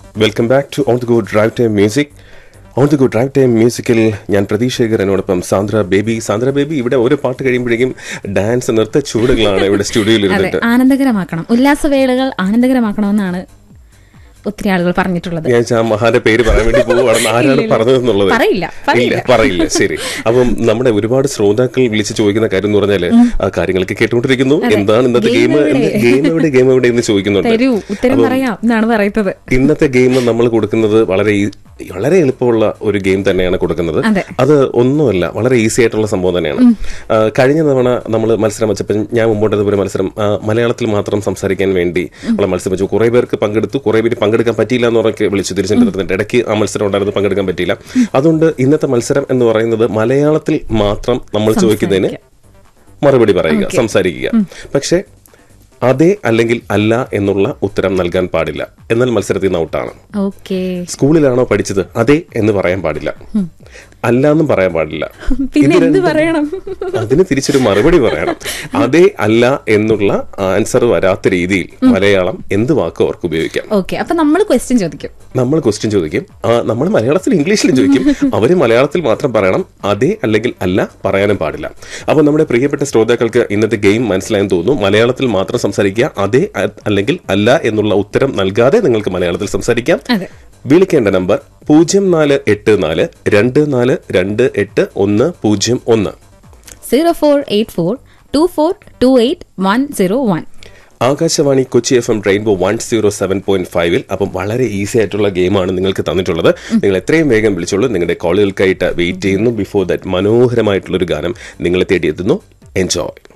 Welcome back to on the good drive time music on the good drive time മ്യൂസിക്കിൽ ഞാൻ പ്രതീക്ഷകർ എന്നോടൊപ്പം Sandra baby Sandra baby ഇവിടെ ഓരോ പാട്ട് കഴിയുമ്പോഴേക്കും ഡാൻസ് നൃത്ത ചൂടുകളാണ് ഇവിടെ സ്റ്റുഡിയോയിൽ അതെ ഇരുന്നിട്ട് ആനന്ദകരമാക്കണം ഉല്ലാസവേളകൾ ആനന്ദകരമാക്കണമെന്നാണ് ഒത്തിരി ആളുകൾ പറഞ്ഞിട്ടുള്ളത് ഞാൻ ആ മഹാന്റെ പേര് പറയാൻ വേണ്ടി പോവുകയാണെന്ന് ആരാണ് പറഞ്ഞതെന്നുള്ളത് പറയില്ല, പറയില്ല. ഇല്ല പറയില്ല ശരി അപ്പം നമ്മുടെ ഒരുപാട് ശ്രോതാക്കൾ വിളിച്ച് ചോദിക്കുന്ന കാര്യം എന്ന് പറഞ്ഞാല് ആ കാര്യങ്ങളൊക്കെ കേട്ടുകൊണ്ടിരിക്കുന്നു എന്താണ് ഇന്നത്തെ ഗെയിം ഗെയിം എവിടെ ഗെയിം എവിടെ എന്ന് ചോദിക്കുന്നുണ്ട് തരൂ ഉത്തരം പറയാം എന്നാണ് പറയുന്നത് ഇന്നത്തെ ഗെയിം നമ്മൾ കൊടുക്കുന്നത് വളരെ ഈ- വളരെ എളുപ്പമുള്ള ഒരു ഗെയിം തന്നെയാണ് കൊടുക്കുന്നത് അതെ. അത് ഒന്നുമല്ല വളരെ ഈസി ആയിട്ടുള്ള സംഭവം തന്നെയാണ് ആ, കഴിഞ്ഞ തവണ നമ്മൾ മത്സരം വെച്ചപ്പോൾ ഞാൻ മുമ്പോട്ടത് ഒരു മത്സരം ആ, മലയാളത്തിൽ മാത്രം സംസാരിക്കാൻ വേണ്ടി ഉള്ള മത്സരം വെച്ചു കുറെ പേർക്ക് പങ്കെടുത്തു കുറെ പേര് പങ്കെടുക്കാൻ പറ്റിയില്ല എന്ന് പറഞ്ഞ് വിളിച്ചു തിരിച്ചെടുത്തിട്ട് ഇടയ്ക്ക് ആ മത്സരം ഉണ്ടായിരുന്നു പങ്കെടുക്കാൻ പറ്റിയില്ല അതുകൊണ്ട് ഇന്നത്തെ മത്സരം എന്ന് പറയുന്നത് മലയാളത്തിൽ മാത്രം നമ്മൾ ചോദിക്കുന്നതിന് മറുപടി പറയുക സംസാരിക്കുക പക്ഷേ അതെ അല്ലെങ്കിൽ അല്ല എന്നുള്ള ഉത്തരം നൽകാൻ പാടില്ല എന്നാൽ മത്സരത്തിൽ നിന്ന് ഔട്ടാണ് ഓക്കെ സ്കൂളിലാണോ പഠിച്ചത് അതെ എന്ന് പറയാൻ പാടില്ല അല്ല എന്നും പറയാൻ പാടില്ല പിന്നെ ഇത് എന്ത് രണ്ടും- പറയണം അതിന് തിരിച്ചൊരു മറുപടി പറയണം അതെ അല്ല എന്നുള്ള ആൻസർ വരാത്ത രീതിയിൽ മലയാളം എന്ത് വാക്ക് അവർക്ക് ഉപയോഗിക്കാം ഓക്കെ അപ്പൊ നമ്മൾ ക്വസ്റ്റ്യൻ ചോദിക്കും നമ്മൾ ക്വസ്റ്റ്യൻ ചോദിക്കും നമ്മൾ മലയാളത്തിൽ ഇംഗ്ലീഷിലും ചോദിക്കും അവര് മലയാളത്തിൽ മാത്രം പറയണം അതെ അല്ലെങ്കിൽ അല്ല പറയാനും പാടില്ല അപ്പൊ നമ്മുടെ പ്രിയപ്പെട്ട ശ്രോതാക്കൾക്ക് ഇന്നത്തെ ഗെയിം മനസ്സിലായെന്ന് തോന്നുന്നു മലയാളത്തിൽ മാത്രം സംസാരിക്കുക അതെ അ- അല്ലെങ്കിൽ അല്ല എന്നുള്ള ഉത്തരം നൽകാതെ നിങ്ങൾക്ക് മലയാളത്തിൽ സംസാരിക്കാം അതെ വിളിക്കേണ്ട നമ്പർ പൂജ്യം നാല് എട്ട് നാല് രണ്ട് നാല് രണ്ട് എട്ട് ഒന്ന് പൂജ്യം ഒന്ന് zero four eight four two four two eight one zero one Akashvani Kochi F M rainbow one zero seven point ഫൈവിൽ അപ്പം വളരെ ഈസി ആയിട്ടുള്ള ഗെയിമാണ് നിങ്ങൾക്ക് തന്നിട്ടുള്ളത് നിങ്ങൾ എത്രയും വേഗം വിളിച്ചോളൂ നിങ്ങളുടെ കോളുകൾക്കായിട്ട് വെയിറ്റ് ചെയ്യുന്നു ബിഫോർ ദാറ്റ് മനോഹരമായിട്ടുള്ള ഒരു ഗാനം നിങ്ങളെ തേടിയെത്തുന്നു എൻജോയ്